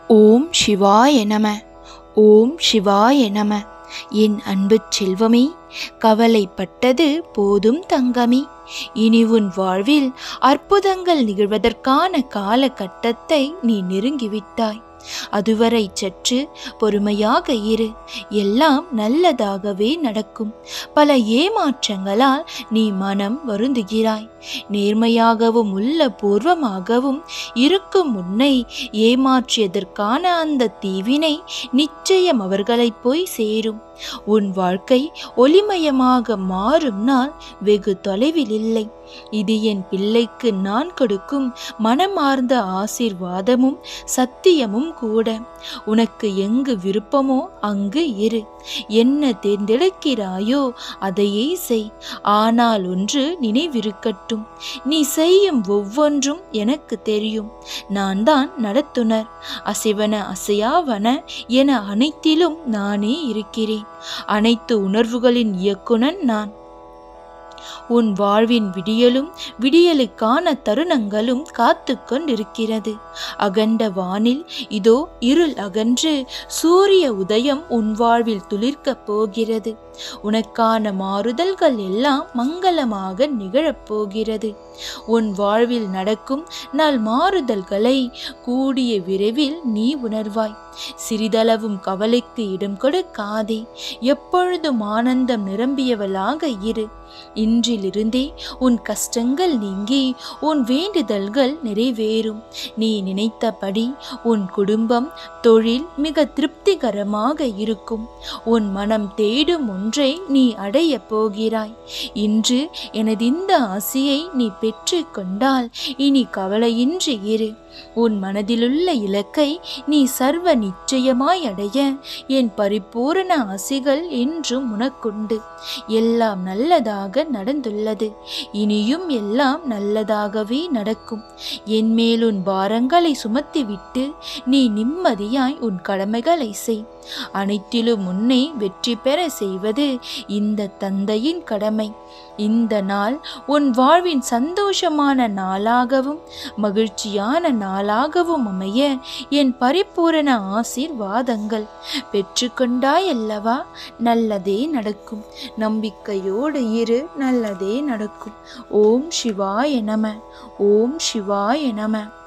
ஓம் சிவாய நம ஓம் சிவாய நம என் அன்பு செல்வமே கவலைப்பட்டது போதும் தங்கமே இனி உன் வாழ்வில் அற்புதங்கள் நிகழ்வதற்கான காலகட்டத்தை நீ நெருங்கிவிட்டாய் அதுவரை சற்று பொறுமையாக இரு எல்லாம் நல்லதாகவே நடக்கும் பல ஏமாற்றங்களால் நீ மனம் வருந்துகிறாய் நேர்மையாகவும் உள்ள பூர்வமாகவும் இருக்கும் உன்னை ஏமாற்றியதற்கான அந்த தீவினை நிச்சயம் அவர்களை போய் சேரும் உன் வாழ்க்கை ஒளிமயமாக மாறும் நாள் வெகு தொலைவில் இல்லை இது என் பிள்ளைக்கு நான் கொடுக்கும் மனமார்ந்த ஆசீர்வாதமும் சத்தியமும் கூட உனக்கு எங்கு விருப்பமோ அங்கு இரு என்ன தேர்ந்தெடுக்கிறாயோ அதையே செய் ஆனால் ஒன்று நினைவிருக்கட்டும் நீ செய்யும் ஒவ்வொன்றும் எனக்கு தெரியும் நான் தான் நடத்துனர் அசைவன அசையாவன என அனைத்திலும் நானே இருக்கிறேன் அனைத்து உணர்வுகளின் இயக்குனன் நான் உன் வாழ்வின் விடியலும் விடியலுக்கான தருணங்களும் காத்து கொண்டிருக்கிறது அகண்ட வானில் இதோ இருள் அகன்று சூரிய உதயம் உன் வாழ்வில் துளிர்க்கப் போகிறது உனக்கான மாறுதல்கள் எல்லாம் மங்களமாக நிகழப்போகிறது உன் வாழ்வில் நடக்கும் நல் மாறுதல்களை கூடிய விரைவில் நீ உணர்வாய் சிறிதளவும் கவலைக்கு இடம் கொடுக்காதே எப்பொழுதும் ஆனந்தம் நிரம்பியவளாக இரு இன்றிலிருந்தே உன் கஷ்டங்கள் நீங்கி உன் வேண்டுதல்கள் நிறைவேறும் நீ நினைத்தபடி உன் குடும்பம் தொழில் மிக திருப்திகரமாக இருக்கும் உன் மனம் தேடும் ஒன்றை நீ அடையப் போகிறாய் இன்று எனது இந்த ஆசையை நீ பெற்று கொண்டால் இனி கவலையின்றி இரு உன் மனதிலுள்ள இலக்கை நீ சர்வ நிச்சயமாய் அடைய என் பரிபூரண ஆசைகள் என்றும் உனக்குண்டு எல்லாம் நல்லதாக நடந்துள்ளது இனியும் எல்லாம் நல்லதாகவே நடக்கும் என் மேல் உன் பாரங்களை சுமத்திவிட்டு நீ நிம்மதியாய் உன் கடமைகளை செய் அனைத்திலும் உன்னை வெற்றி பெற செய்வது இந்த தந்தையின் கடமை இந்த நாள் உன் வாழ்வின் சந்தோஷமான நாளாகவும் மகிழ்ச்சியான நாளாகவும் அமைய என் பரிபூரண ஆசீர்வாதங்கள் பெற்றுக்கொண்டாய் அல்லவா நல்லதே நடக்கும் நம்பிக்கையோடு இரு நல்லதே நடக்கும் ஓம் சிவாய நம ஓம் சிவாய நம